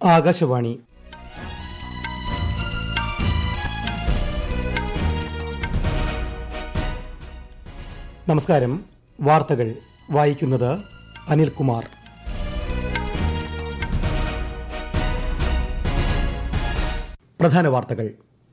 ആകാശവാണി നമസ്കാരം വാർത്തകൾ വായിക്കുന്നത് അനിൽകുമാർ പ്രധാന വാർത്തകൾ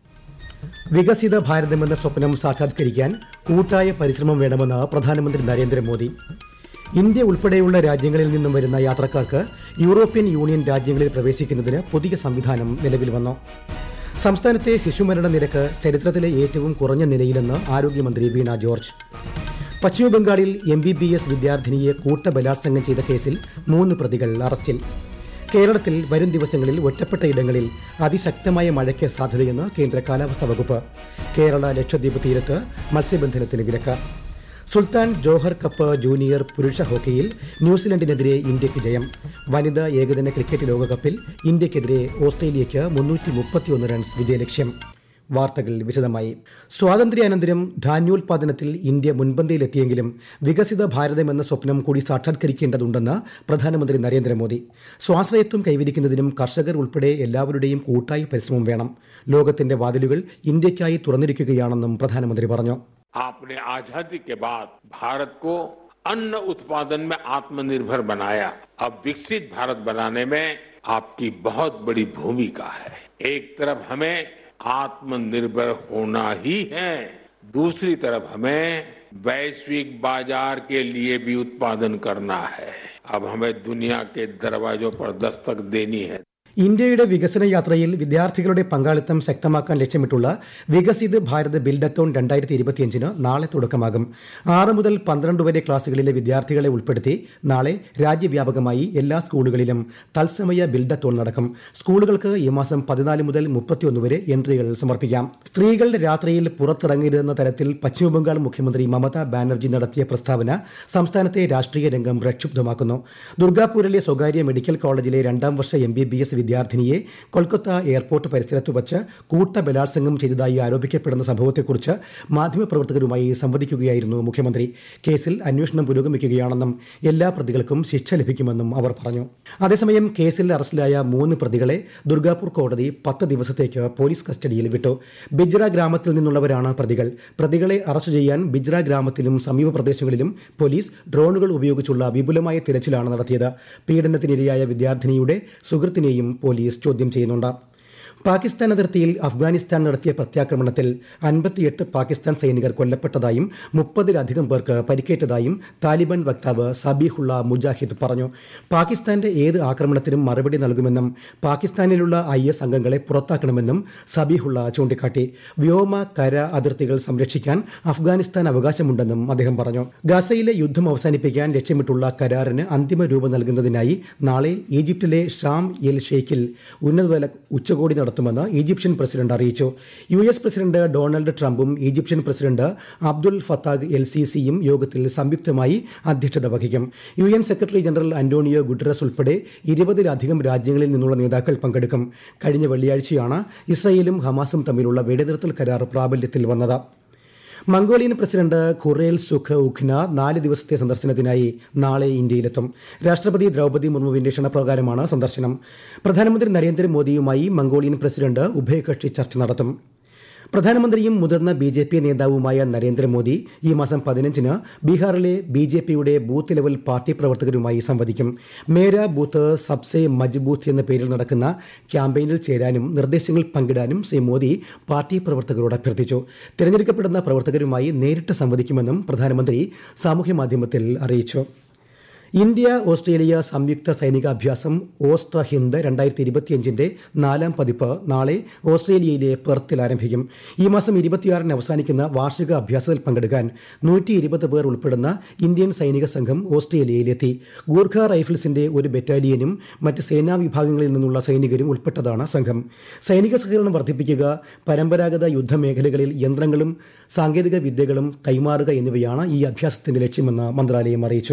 വികസിത ഭാരതമെന്ന സ്വപ്നം സാക്ഷാത്കരിക്കാൻ കൂട്ടായ പരിശ്രമം വേണമെന്ന് പ്രധാനമന്ത്രി നരേന്ദ്രമോദി ഇന്ത്യ ഉൾപ്പെടെയുള്ള രാജ്യങ്ങളിൽ നിന്നും വരുന്ന യാത്രക്കാർക്ക് യൂറോപ്യൻ യൂണിയൻ രാജ്യങ്ങളിൽ പ്രവേശിക്കുന്നതിന് പുതിയ സംവിധാനം നിലവിൽ വന്നു സംസ്ഥാനത്തെ ശിശുമരണ നിരക്ക് ചരിത്രത്തിലെ ഏറ്റവും കുറഞ്ഞ നിലയിലെന്ന് ആരോഗ്യമന്ത്രി വീണ ജോർജ് പശ്ചിമബംഗാളിൽ എം ബി ബി എസ് വിദ്യാർത്ഥിനിയെ കൂട്ടബലാത്സംഗം ചെയ്ത കേസിൽ മൂന്ന് പ്രതികൾ അറസ്റ്റിൽ കേരളത്തിൽ വരും ദിവസങ്ങളിൽ ഒറ്റപ്പെട്ട ഇടങ്ങളിൽ അതിശക്തമായ മഴയ്ക്ക് സാധ്യതയെന്ന് കേന്ദ്ര കാലാവസ്ഥാ വകുപ്പ് കേരള ലക്ഷദ്വീപ് തീരത്ത് മത്സ്യബന്ധനത്തിന് വിലക്ക് സുൽത്താൻ ജോഹർ കപ്പ് ജൂനിയർ പുരുഷ ഹോക്കിയിൽ ന്യൂസിലൻഡിനെതിരെ ഇന്ത്യയ്ക്ക് ജയം വനിതാ ഏകദിന ക്രിക്കറ്റ് ലോകകപ്പിൽ ഇന്ത്യയ്ക്കെതിരെ ഓസ്ട്രേലിയയ്ക്ക് മുന്നൂറ്റി മുപ്പത്തിയൊന്ന് റൺസ് വിജയലക്ഷ്യം വാർത്തകൾ വിശദമായി സ്വാതന്ത്ര്യാനന്തരം ധാന്യോൽപാദനത്തിൽ ഇന്ത്യ മുൻപന്തിയിലെത്തിയെങ്കിലും വികസിത ഭാരതം എന്ന സ്വപ്നം കൂടി സാക്ഷാത്കരിക്കേണ്ടതുണ്ടെന്ന് പ്രധാനമന്ത്രി നരേന്ദ്രമോദി സ്വാശ്രയത്വം കൈവരിക്കുന്നതിനും കർഷകർ ഉൾപ്പെടെ എല്ലാവരുടെയും കൂട്ടായ പരിശ്രമം വേണം ലോകത്തിന്റെ വാതിലുകൾ ഇന്ത്യയ്ക്കായി തുറന്നിരിക്കുകയാണെന്നും പ്രധാനമന്ത്രി പറഞ്ഞു आपने आजादी के बाद भारत को अन्न उत्पादन में आत्मनिर्भर बनाया अब विकसित भारत बनाने में आपकी बहुत बड़ी भूमिका है एक तरफ हमें आत्मनिर्भर होना ही है दूसरी तरफ हमें वैश्विक बाजार के लिए भी उत्पादन करना है अब हमें दुनिया के दरवाजों पर दस्तक देनी है ഇന്ത്യയുടെ വികസന യാത്രയിൽ വിദ്യാർത്ഥികളുടെ പങ്കാളിത്തം ശക്തമാക്കാൻ ലക്ഷ്യമിട്ടുള്ള വികസിത് ഭാരത് ബിൽഡത്തോൺ രണ്ടായിരത്തി ഇരുപത്തിയഞ്ചിന് നാളെ തുടക്കമാകും ആറ് മുതൽ പന്ത്രണ്ട് വരെ ക്ലാസുകളിലെ വിദ്യാർത്ഥികളെ ഉൾപ്പെടുത്തി നാളെ രാജ്യവ്യാപകമായി എല്ലാ സ്കൂളുകളിലും തത്സമയ ബിൽഡത്തോൺ നടക്കും സ്കൂളുകൾക്ക് ഈ മാസം പതിനാല് മുതൽ മുപ്പത്തിയൊന്ന് വരെ എൻട്രികൾ സമർപ്പിക്കാം സ്ത്രീകൾ രാത്രിയിൽ പുറത്തിറങ്ങരുതെന്ന തരത്തിൽ പശ്ചിമബംഗാൾ മുഖ്യമന്ത്രി മമതാ ബാനർജി നടത്തിയ പ്രസ്താവന സംസ്ഥാനത്തെ രാഷ്ട്രീയ രംഗം പ്രക്ഷുബ്ധമാക്കുന്നു ദുർഗാപൂരിലെ സ്വകാര്യ മെഡിക്കൽ കോളേജിലെ രണ്ടാം വർഷ എം ബി ബി എസ് വിദ്യാർത്ഥിനിയെ കൊൽക്കത്ത എയർപോർട്ട് പരിസരത്ത് വച്ച് കൂട്ട ബലാത്സംഗം ചെയ്തതായി ആരോപിക്കപ്പെടുന്ന സംഭവത്തെക്കുറിച്ച് മാധ്യമപ്രവർത്തകരുമായി സംവദിക്കുകയായിരുന്നു മുഖ്യമന്ത്രി കേസിൽ അന്വേഷണം പുരോഗമിക്കുകയാണെന്നും എല്ലാ പ്രതികൾക്കും ശിക്ഷ ലഭിക്കുമെന്നും അവർ പറഞ്ഞു അതേസമയം കേസിൽ അറസ്റ്റിലായ മൂന്ന് പ്രതികളെ ദുർഗാപൂർ കോടതി പത്ത് ദിവസത്തേക്ക് പോലീസ് കസ്റ്റഡിയിൽ വിട്ടു ബിജ്ര ഗ്രാമത്തിൽ നിന്നുള്ളവരാണ് പ്രതികൾ പ്രതികളെ അറസ്റ്റ് ചെയ്യാൻ ബിജ്ര ഗ്രാമത്തിലും സമീപ പ്രദേശങ്ങളിലും പോലീസ് ഡ്രോണുകൾ ഉപയോഗിച്ചുള്ള വിപുലമായ തിരച്ചിലാണ് നടത്തിയത് പീഡനത്തിനിരയായ വിദ്യാർത്ഥിനിയുടെ സുഹൃത്തിനെയും പോലീസ് ചോദ്യം ചെയ്യുന്നുണ്ട് പാകിസ്ഥാൻ അതിർത്തിയിൽ അഫ്ഗാനിസ്ഥാൻ നടത്തിയ പ്രത്യാക്രമണത്തിൽ അൻപത്തിയെട്ട് പാകിസ്ഥാൻ സൈനികർ കൊല്ലപ്പെട്ടതായും മുപ്പതിലധികം പേർക്ക് പരിക്കേറ്റതായും താലിബാൻ വക്താവ് സബീഹുള്ള മുജാഹിദ് പറഞ്ഞു പാകിസ്ഥാന്റെ ഏത് ആക്രമണത്തിനും മറുപടി നൽകുമെന്നും പാകിസ്ഥാനിലുള്ള ഐ എസ് അംഗങ്ങളെ പുറത്താക്കണമെന്നും സബീഹുള്ള ചൂണ്ടിക്കാട്ടി വ്യോമ കര അതിർത്തികൾ സംരക്ഷിക്കാൻ അഫ്ഗാനിസ്ഥാൻ അവകാശമുണ്ടെന്നും അദ്ദേഹം പറഞ്ഞു ഗസയിലെ യുദ്ധം അവസാനിപ്പിക്കാൻ ലക്ഷ്യമിട്ടുള്ള കരാറിന് അന്തിമ രൂപം നൽകുന്നതിനായി നാളെ ഈജിപ്തിലെ ഷാം എൽ ഷെയ്ഖിൽ ഉന്നതതല ഉച്ചകോടി നടത്തുമെന്ന് ഈജിപ്ഷ്യൻ പ്രസിഡന്റ് അറിയിച്ചു യു എസ് പ്രസിഡന്റ് ഡൊണാൾഡ് ട്രംപും Egyptian president Abdel Fattah El സി സിയും യോഗത്തിൽ സംയുക്തമായി അധ്യക്ഷത വഹിക്കും U N secretary general Antonio Guterres ഉൾപ്പെടെ ഇരുപതിലധികം രാജ്യങ്ങളിൽ നിന്നുള്ള നേതാക്കൾ പങ്കെടുക്കും കഴിഞ്ഞ വെള്ളിയാഴ്ചയാണ് ഇസ്രയേലും ഹമാസും തമ്മിലുള്ള വെടിനിർത്തൽ കരാർ പ്രാബല്യത്തിൽ വന്നത് Mongolian president Khurelsukh Ukhnaa നാല് ദിവസത്തെ സന്ദർശനത്തിനായി നാളെ ഇന്ത്യയിലെത്തും രാഷ്ട്രപതി ദ്രൗപദി മുർമുവിന്റെ ക്ഷണപ്രകാരമാണ് സന്ദർശനം പ്രധാനമന്ത്രി നരേന്ദ്രമോദിയുമായി മംഗോളിയൻ പ്രസിഡന്റ് ഉഭയകക്ഷി ചർച്ച നടത്തും പ്രധാനമന്ത്രിയും മുതിർന്ന ബി ജെ പി നേതാവുമായ നരേന്ദ്രമോദി ഈ മാസം പതിനഞ്ചിന് ബീഹാറിലെ ബി ജെ പിയുടെ ബൂത്ത് ലെവൽ പാർട്ടി പ്രവർത്തകരുമായി സംവദിക്കും മേര ബൂത്ത് സബ്സെ മജ്ബൂത്ത് എന്ന പേരിൽ നടക്കുന്ന ക്യാമ്പയിനിൽ ചേരാനും നിർദ്ദേശങ്ങൾ പങ്കിടാനും ശ്രീ മോദി പാർട്ടി പ്രവർത്തകരോട് അഭ്യർത്ഥിച്ചു തിരഞ്ഞെടുക്കപ്പെടുന്ന പ്രവർത്തകരുമായി നേരിട്ട് സംവദിക്കുമെന്നും പ്രധാനമന്ത്രി സാമൂഹ്യമാധ്യമത്തിൽ അറിയിച്ചു ഇന്ത്യ ഓസ്ട്രേലിയ സംയുക്ത സൈനികാഭ്യാസം ഓസ്ട്ര ഹിന്ദ് രണ്ടായിരത്തി ഇരുപത്തിയഞ്ചിന്റെ നാലാം പതിപ്പ് നാളെ ഓസ്ട്രേലിയയിലെ പെർത്തിൽ ആരംഭിക്കും ഈ മാസം ഇരുപത്തിയാറിന് അവസാനിക്കുന്ന വാർഷിക അഭ്യാസത്തിൽ പങ്കെടുക്കാൻ നൂറ്റി ഇരുപത് പേർ ഉൾപ്പെടുന്ന ഇന്ത്യൻ സൈനിക സംഘം ഓസ്ട്രേലിയയിലെത്തി ഗൂർഖ റൈഫിൾസിന്റെ ഒരു ബറ്റാലിയനും മറ്റ് സേനാ വിഭാഗങ്ങളിൽ നിന്നുള്ള സൈനികരും ഉൾപ്പെട്ടതാണ് സംഘം സൈനിക സഹകരണം വർദ്ധിപ്പിക്കുക പരമ്പരാഗത യുദ്ധമേഖലകളിൽ യന്ത്രങ്ങളും സാങ്കേതിക വിദ്യകളും കൈമാറുക എന്നിവയാണ് ഈ അഭ്യാസത്തിന്റെ ലക്ഷ്യമെന്ന് മന്ത്രാലയം അറിയിച്ചു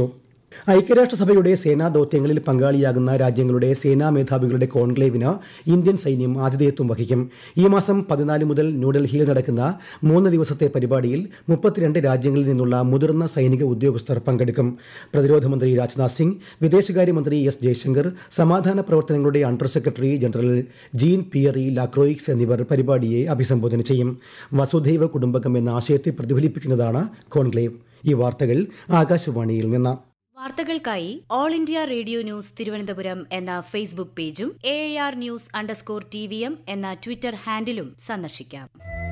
ഐക്യരാഷ്ട്രസഭയുടെ സേനാ ദൌത്യങ്ങളിൽ പങ്കാളിയാകുന്ന രാജ്യങ്ങളുടെ സേനാ മേധാവികളുടെ കോൺക്ലേവിന് ഇന്ത്യൻ സൈന്യം ആതിഥേയത്വം വഹിക്കും ഈ മാസം പതിനാല് മുതൽ ന്യൂഡൽഹിയിൽ നടക്കുന്ന മൂന്ന് ദിവസത്തെ പരിപാടിയിൽ മുപ്പത്തിരണ്ട് രാജ്യങ്ങളിൽ നിന്നുള്ള മുതിർന്ന സൈനിക ഉദ്യോഗസ്ഥർ പങ്കെടുക്കും പ്രതിരോധ മന്ത്രി രാജ്നാഥ് സിംഗ് വിദേശകാര്യമന്ത്രി എസ് ജയശങ്കർ സമാധാന പ്രവർത്തനങ്ങളുടെ under secretary general Jean Pierre Lacroix എന്നിവർ പരിപാടിയെ അഭിസംബോധന ചെയ്യും വസുധൈവ കുടുംബകം എന്ന ആശയത്തെ പ്രതിഫലിപ്പിക്കുന്നതാണ് കോൺക്ലേവ് ഈ വാർത്തകൾ ആകാശവാണിയിൽ നിന്ന് വാർത്തകൾക്കായി all India radio news Thiruvananthapuram എന്ന ഫേസ്ബുക്ക് പേജും A R news underscore T V M എന്ന ട്വിറ്റർ ഹാൻഡിലും സന്ദർശിക്കാം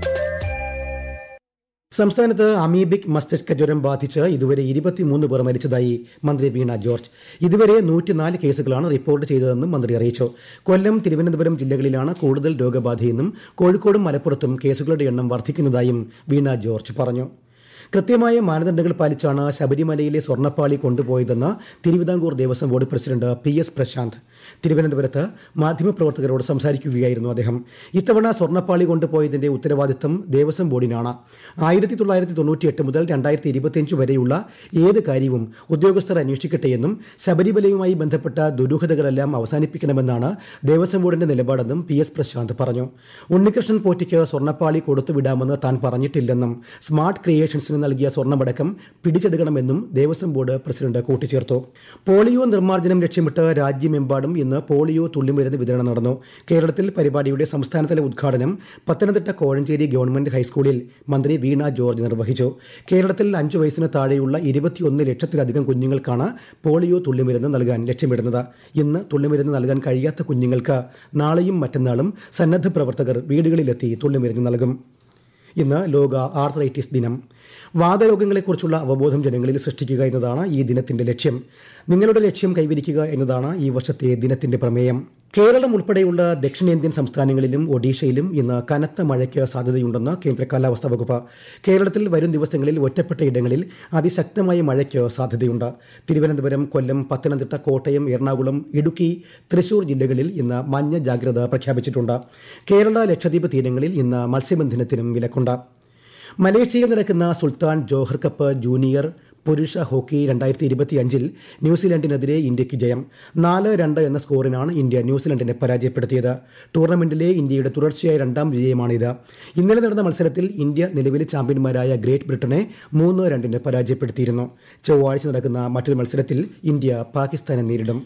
സംസ്ഥാനത്ത് അമീബിക് മസ്തിഷ്ക ജ്വരം ബാധിച്ച് ഇതുവരെ ഇരുപത്തിമൂന്ന് പേർ മരിച്ചതായി മന്ത്രി വീണ ജോർജ് ഇതുവരെ നൂറ്റിനാല് കേസുകളാണ് റിപ്പോർട്ട് ചെയ്തതെന്നും മന്ത്രി അറിയിച്ചു കൊല്ലം തിരുവനന്തപുരം ജില്ലകളിലാണ് കൂടുതൽ രോഗബാധയെന്നും കോഴിക്കോടും മലപ്പുറത്തും കേസുകളുടെ എണ്ണം വർദ്ധിക്കുന്നതായും വീണ ജോർജ് പറഞ്ഞു കൃത്യമായ മാനദണ്ഡങ്ങൾ പാലിച്ചാണ് ശബരിമലയിലെ സ്വർണ്ണപ്പാളി കൊണ്ടുപോയതെന്ന് Travancore Devaswom board president P S Prasanth തിരുവനന്തപുരത്ത് മാധ്യമപ്രവർത്തകരോട് സംസാരിക്കുകയായിരുന്നു അദ്ദേഹം ഇത്തവണ സ്വർണ്ണപ്പാളി കൊണ്ടുപോയതിന്റെ ഉത്തരവാദിത്തം ദേവസ്വം ബോർഡിനാണ് ആയിരത്തി തൊള്ളായിരത്തി തൊണ്ണൂറ്റിയെട്ട് മുതൽ രണ്ടായിരത്തി ഇരുപത്തിയഞ്ച് വരെയുള്ള ഏത് കാര്യവും ഉദ്യോഗസ്ഥർ അന്വേഷിക്കട്ടെയെന്നും ശബരിമലയുമായി ബന്ധപ്പെട്ട ദുരൂഹതകളെല്ലാം അവസാനിപ്പിക്കണമെന്നാണ് ദേവസ്വം ബോർഡിന്റെ നിലപാടെന്നും പി എസ് പ്രശാന്ത് പറഞ്ഞു ഉണ്ണികൃഷ്ണൻ പോറ്റിക്ക് സ്വർണ്ണപ്പാളി കൊടുത്തുവിടാമെന്ന് താൻ പറഞ്ഞിട്ടില്ലെന്നും സ്മാർട്ട് ക്രിയേഷൻസിന് നൽകിയ സ്വർണ്ണമടക്കം പിടിച്ചെടുക്കണമെന്നും ദേവസ്വം ബോർഡ് പ്രസിഡന്റ് കൂട്ടിച്ചേർത്തു പോളിയോ നിർമ്മാർജ്ജനം ലക്ഷ്യമിട്ട് രാജ്യമെമ്പാടും ഇന്ന് പോളിയോ തുള്ളിമരുന്ന് വിതരണം നടന്നു കേരളത്തിൽ പരിപാടിയുടെ സംസ്ഥാനതല ഉദ്ഘാടനം പത്തനംതിട്ട കോഴഞ്ചേരി ഗവൺമെന്റ് ഹൈസ്കൂളിൽ മന്ത്രി വീണ ജോർജ് നിർവഹിച്ചു കേരളത്തിൽ അഞ്ചു വയസ്സിന് താഴെയുള്ള ഇരുപത്തിയൊന്ന് ലക്ഷത്തിലധികം കുഞ്ഞുങ്ങൾക്കാണ് പോളിയോ തുള്ളിമരുന്ന് നൽകാൻ ലക്ഷ്യമിടുന്നത് ഇന്ന് തുള്ളിമരുന്ന് നൽകാൻ കഴിയാത്ത കുഞ്ഞുങ്ങൾക്ക് നാളെയും മറ്റന്നാളും സന്നദ്ധ പ്രവർത്തകർ വീടുകളിലെത്തി തുള്ളിമരുന്ന് നൽകും ഇന്ന് ലോക ആർത്രൈറ്റിസ് ദിനം വാതരോഗങ്ങളെക്കുറിച്ചുള്ള അവബോധം ജനങ്ങളിൽ സൃഷ്ടിക്കുക എന്നതാണ് ഈ ദിനത്തിന്റെ ലക്ഷ്യം നിങ്ങളുടെ ലക്ഷ്യം കൈവരിക്കുക എന്നതാണ് ഈ വർഷത്തെ ദിനത്തിന്റെ പ്രമേയം കേരളം ഉൾപ്പെടെയുള്ള ദക്ഷിണേന്ത്യൻ സംസ്ഥാനങ്ങളിലും ഒഡീഷയിലും ഇന്ന് കനത്ത മഴയ്ക്ക് സാധ്യതയുണ്ടെന്ന് കേന്ദ്ര കാലാവസ്ഥാ വകുപ്പ് കേരളത്തിൽ വരും ദിവസങ്ങളിൽ ഒറ്റപ്പെട്ട ഇടങ്ങളിൽ അതിശക്തമായ മഴയ്ക്ക് സാധ്യതയുണ്ട് തിരുവനന്തപുരം കൊല്ലം പത്തനംതിട്ട കോട്ടയം എറണാകുളം ഇടുക്കി തൃശൂർ ജില്ലകളിൽ ഇന്ന് മഞ്ഞ ജാഗ്രത പ്രഖ്യാപിച്ചിട്ടുണ്ട് കേരള ലക്ഷദ്വീപ് തീരങ്ങളിൽ ഇന്ന് മത്സ്യബന്ധനത്തിനും വിലക്കുണ്ട് മലേഷ്യയിൽ നടക്കുന്ന സുൽത്താൻ ജോഹർ കപ്പ് ജൂനിയർ പുരുഷ ഹോക്കി രണ്ടായിരത്തി ഇരുപത്തി അഞ്ചിൽ ന്യൂസിലൻഡിനെതിരെ ഇന്ത്യയ്ക്ക് ജയം നാല് രണ്ട് എന്ന സ്കോറിനാണ് ഇന്ത്യ ന്യൂസിലൻഡിനെ പരാജയപ്പെടുത്തിയത് ടൂർണമെന്റിലെ ഇന്ത്യയുടെ തുടർച്ചയായ രണ്ടാം വിജയമാണിത് ഇന്നലെ നടന്ന മത്സരത്തിൽ ഇന്ത്യ നിലവിലെ ചാമ്പ്യന്മാരായ ഗ്രേറ്റ് ബ്രിട്ടനെ മൂന്ന് രണ്ടിന് പരാജയപ്പെടുത്തിയിരുന്നു ചൊവ്വാഴ്ച നടക്കുന്ന മറ്റൊരു മത്സരത്തിൽ ഇന്ത്യ പാകിസ്ഥാനെ നേരിടും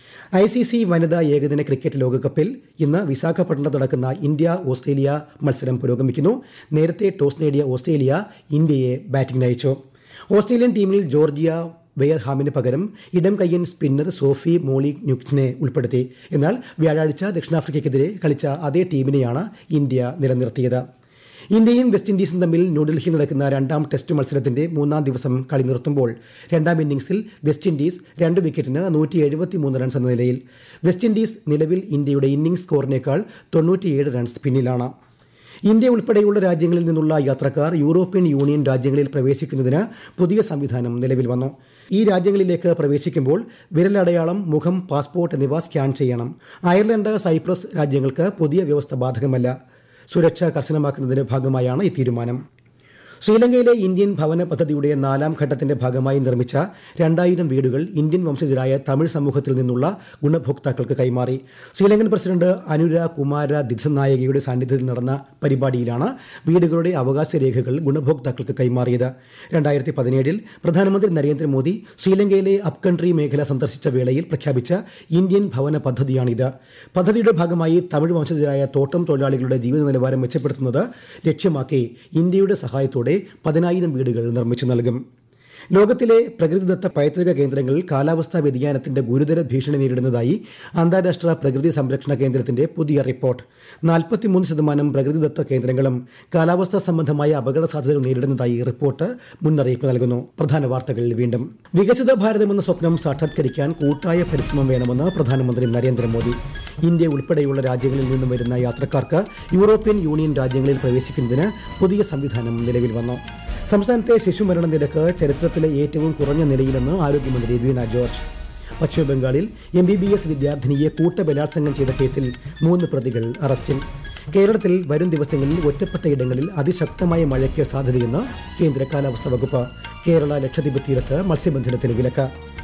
ഐ സി സി വനിതാ ഏകദിന ക്രിക്കറ്റ് ലോകകപ്പിൽ ഇന്ന് വിശാഖപട്ടണത്ത് നടക്കുന്ന ഇന്ത്യ ഓസ്ട്രേലിയ മത്സരം പുരോഗമിക്കുന്നു നേരത്തെ ടോസ് നേടിയ ഓസ്ട്രേലിയ ഇന്ത്യയെ ബാറ്റിംഗിന് അയച്ചു ഓസ്ട്രേലിയൻ ടീമിൽ ജോർജിയ വെയർഹാമിന് പകരം ഇടം കയ്യൻ സ്പിന്നർ സോഫി മോളി ന്യൂക്സിനെ ഉൾപ്പെടുത്തി എന്നാൽ വ്യാഴാഴ്ച ദക്ഷിണാഫ്രിക്കയ്ക്കെതിരെ കളിച്ച അതേ ടീമിനെയാണ് ഇന്ത്യ നിലനിർത്തിയത് ഇന്ത്യയും വെസ്റ്റ് ഇൻഡീസും തമ്മിൽ ന്യൂഡൽഹിയിൽ നടക്കുന്ന രണ്ടാം ടെസ്റ്റ് മത്സരത്തിന്റെ മൂന്നാം ദിവസം കളി നിർത്തുമ്പോൾ രണ്ടാം ഇന്നിംഗ്സിൽ വെസ്റ്റ് ഇൻഡീസ് രണ്ട് വിക്കറ്റിന് നൂറ്റി എഴുപത്തിമൂന്ന് റൺസ് എന്ന നിലയിൽ വെസ്റ്റ് ഇൻഡീസ് നിലവിൽ ഇന്ത്യയുടെ ഇന്നിംഗ്സ് സ്കോറിനേക്കാൾ തൊണ്ണൂറ്റിയേഴ് റൺസ് പിന്നിലാണ് ഇന്ത്യ ഉൾപ്പെടെയുള്ള രാജ്യങ്ങളിൽ നിന്നുള്ള യാത്രക്കാർ യൂറോപ്യൻ യൂണിയൻ രാജ്യങ്ങളിൽ പ്രവേശിക്കുന്നതിന് പുതിയ സംവിധാനം നിലവിൽ വന്നു ഈ രാജ്യങ്ങളിലേക്ക് പ്രവേശിക്കുമ്പോൾ വിരലടയാളം മുഖം പാസ്പോർട്ട് എന്നിവ സ്കാൻ ചെയ്യണം അയർലൻഡ് സൈപ്രസ് രാജ്യങ്ങൾക്ക് പുതിയ വ്യവസ്ഥ ബാധകമല്ല സുരക്ഷ കർശനമാക്കുന്നതിന്റെ ഭാഗമായാണ് ഈ തീരുമാനം ശ്രീലങ്കയിലെ ഇന്ത്യൻ ഭവന പദ്ധതിയുടെ നാലാം ഘട്ടത്തിന്റെ ഭാഗമായി നിർമ്മിച്ച രണ്ടായിരം വീടുകൾ ഇന്ത്യൻ വംശജരായ തമിഴ് സമൂഹത്തിൽ നിന്നുള്ള ഗുണഭോക്താക്കൾക്ക് കൈമാറി ശ്രീലങ്കൻ പ്രസിഡന്റ് അനുര കുമാര ദിസനായകയുടെ സാന്നിധ്യത്തിൽ നടന്ന പരിപാടിയിലാണ് വീടുകളുടെ അവകാശ രേഖകൾ ഗുണഭോക്താക്കൾക്ക് കൈമാറിയത് രണ്ടായിരത്തി പതിനേഴിൽ പ്രധാനമന്ത്രി നരേന്ദ്രമോദി ശ്രീലങ്കയിലെ അപ്കൺട്രി മേഖല സന്ദർശിച്ച വേളയിൽ പ്രഖ്യാപിച്ച ഇന്ത്യൻ ഭവന പദ്ധതിയാണിത് പദ്ധതിയുടെ ഭാഗമായി തമിഴ് വംശജരായ തോട്ടം തൊഴിലാളികളുടെ ജീവിത നിലവാരം മെച്ചപ്പെടുത്തുന്നത് ലക്ഷ്യമാക്കി ഇന്ത്യയുടെ സഹായത്തോടെ പതിനായിരം വീടുകൾ നിർമ്മിച്ചു നൽകും ലോകത്തിലെ പ്രകൃതിദത്ത പൈതൃക കേന്ദ്രങ്ങളിൽ കാലാവസ്ഥാ വ്യതിയാനത്തിന്റെ ഗുരുതര ഭീഷണി നേരിടുന്നതായി അന്താരാഷ്ട്ര പ്രകൃതി സംരക്ഷണ കേന്ദ്രത്തിന്റെ പുതിയ റിപ്പോർട്ട് നാൽപ്പത്തിമൂന്ന് ശതമാനം പ്രകൃതിദത്ത കേന്ദ്രങ്ങളും കാലാവസ്ഥാ സംബന്ധമായ അപകട സാധ്യതകൾ നേരിടുന്നതായി റിപ്പോർട്ട് മുന്നറിയിപ്പ് നൽകുന്നു പ്രധാന വാർത്തകൾ വീണ്ടും വികസിത ഭാരതം എന്ന സ്വപ്നം സാക്ഷാത്കരിക്കാൻ കൂട്ടായ പരിശ്രമം വേണമെന്ന് പ്രധാനമന്ത്രി നരേന്ദ്രമോദി ഇന്ത്യ ഉൾപ്പെടെയുള്ള രാജ്യങ്ങളിൽ നിന്നും വരുന്ന യാത്രക്കാർക്ക് യൂറോപ്യൻ യൂണിയൻ രാജ്യങ്ങളിൽ പ്രവേശിക്കുന്നതിന് പുതിയ സംവിധാനം നിലവിൽ വന്നു സംസ്ഥാനത്തെ ശിശുമരണ നിരക്ക് ചരിത്രത്തിലെ ഏറ്റവും കുറഞ്ഞ നിലയിലെന്ന് ആരോഗ്യമന്ത്രി വീണ ജോർജ് പശ്ചിമബംഗാളിൽ എം ബി ബി എസ് വിദ്യാർത്ഥിനിയെ കൂട്ടബലാത്സംഗം ചെയ്ത കേസിൽ മൂന്ന് പ്രതികൾ അറസ്റ്റിൽ കേരളത്തിൽ വരും ദിവസങ്ങളിൽ ഒറ്റപ്പെട്ട ഇടങ്ങളിൽ അതിശക്തമായ മഴയ്ക്ക് സാധ്യതയെന്ന് കേന്ദ്ര കാലാവസ്ഥാ വകുപ്പ് കേരള ലക്ഷദ്വീപ് തീരത്ത് മത്സ്യബന്ധനത്തിന് വിലക്ക്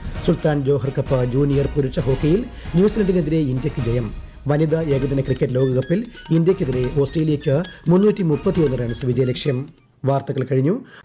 സുൽത്താൻ ജോഹർ കപ്പ് ജൂനിയർ പുരുഷ ഹോക്കിയിൽ ന്യൂസിലൻഡിനെതിരെ ഇന്ത്യക്ക് ജയം വനിതാ ഏകദിന ക്രിക്കറ്റ് ലോകകപ്പിൽ ഇന്ത്യക്കെതിരെ ഓസ്ട്രേലിയയ്ക്ക് മുന്നൂറ്റി മുപ്പത്തിയൊന്ന് റൺസ് വിജയലക്ഷ്യം വാർത്തകൾ കഴിഞ്ഞു